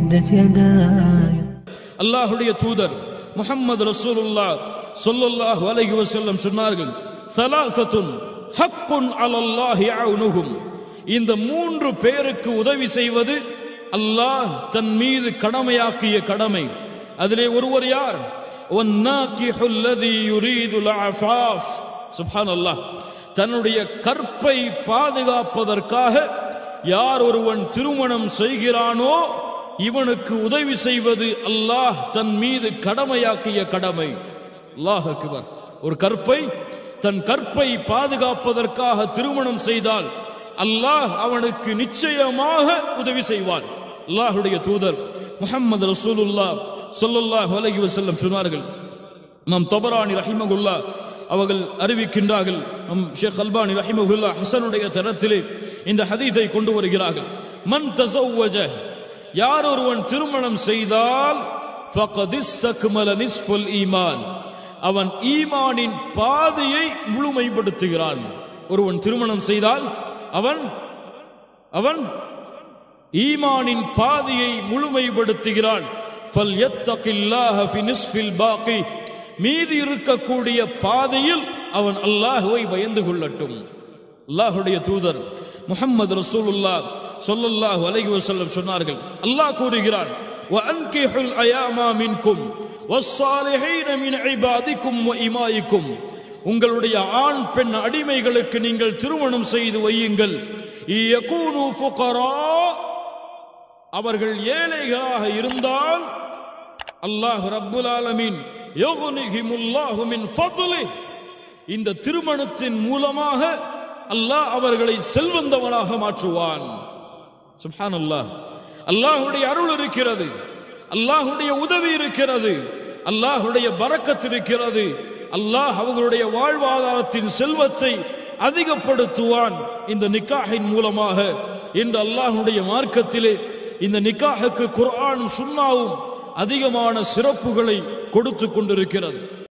مدت يداي அல்லாஹுடைய தூதர் முஹம்மது ரசூலுல்லாஹ் ஸல்லல்லாஹு அலைஹி வஸல்லம் சொன்னார்கள் சலாசத்துன் ஹக்குன் அலல்லாஹி அவுனுஹும் இந்த மூன்று பேருக்கு உதவி செய்வது அல்லாஹ் தன் மீது கடமையாக்கிய கடமை அதிலே ஒருவர் யார் வன்னாகிஹு அல்லதி யுரீதுல் அஃபாஃப் சுப்ஹானல்லாஹ் தன்னுடைய கற்பை பாதுகாப்பதற்காக யார் ஒருவன் திருமணம் செய்கிறானோ இவனுக்கு உதவி செய்வது அல்லாஹ் தன் மீது கடமையாக்கிய கடமை அல்லாஹ் அக்பர் ஒரு கற்பை தன் கற்பை பாதுகாப்பதற்காக திருமணம் செய்தால் அல்லாஹ் அவனுக்கு நிச்சயமாக உதவி செய்வான் அல்லாஹுடைய தூதர் முஹம்மது ரசூலுல்லாஹ் ஸல்லல்லாஹு அலைஹி வஸல்லம் சொன்னார்கள் நம் தபரானி ரஹிமகுல்லா அவர்கள் அறிவிக்கின்றார்கள் நம் ஷேக் அல்பானி ரஹிமகுல்லா ஹசனுடைய தரத்திலே இந்த ஹதீஸை கொண்டு வருகிறார்கள் மன் தஸவ்வஜ யார் ஒருவன் திருமணம் செய்தால் ஃபகத் இஸ்தக்மல நிஸ்ஃபுல் ஈமான் அவன் ஈமானின் பாதையை முழுமைப்படுத்துகிறான் ஒருவன் திருமணம் செய்தால் அவன் அவன் ஈமானின் பாதையை முழுமைப்படுத்துகிறான் ஃபல்யத்தகில்லாஹ ஃபி நிஸ்ஃபில் பாக்கி மீதி இருக்கக்கூடிய பாதையில் அவன் அல்லாஹுவை பயந்து கொள்ளட்டும் அல்லாஹுடைய தூதர் முஹம்மது ரசூலுல்லாஹ் ஸல்லல்லாஹு அலைஹி வஸல்லம் சொன்னார்கள் அல்லாஹ் கூறுகிறான் وأنكحوا الأيام منكم والصالحين من عبادكم وإمائكم உங்களுடைய ஆண் பெண் அடிமைகளுக்கு நீங்கள் திருமணம் செய்து வையுங்கள் யகூனு ஃபுகரா அவர்கள் ஏழைகளாக இருந்தால் அல்லாஹ் ரப்புல் ஆலமீன் யுக்னிஹிமுல்லாஹு மின் ஃபضله இந்த திருமணத்தின் மூலமாக அல்லாஹ் அவர்களை செல்வந்தவனாக மாற்றுவான் சுப்ஹானல்லாஹ் அல்லாஹ்வுடைய அருள் இருக்கிறது அல்லாஹ்வுடைய உதவி இருக்கிறது அல்லாஹ்வுடைய பரக்கத் இருக்கிறது அல்லாஹ் அவர்களுடைய வாழ்வாதாரத்தின் செல்வத்தை அதிகப்படுத்துவான் இந்த நிக்காஹின் மூலமாக என்று அல்லாஹ்வுடைய மார்க்கத்திலே இந்த நிக்காஹுக்கு குர்ஆனும் சுன்னாவும் அதிகமான சிறப்புகளை கொடுத்து கொண்டிருக்கிறது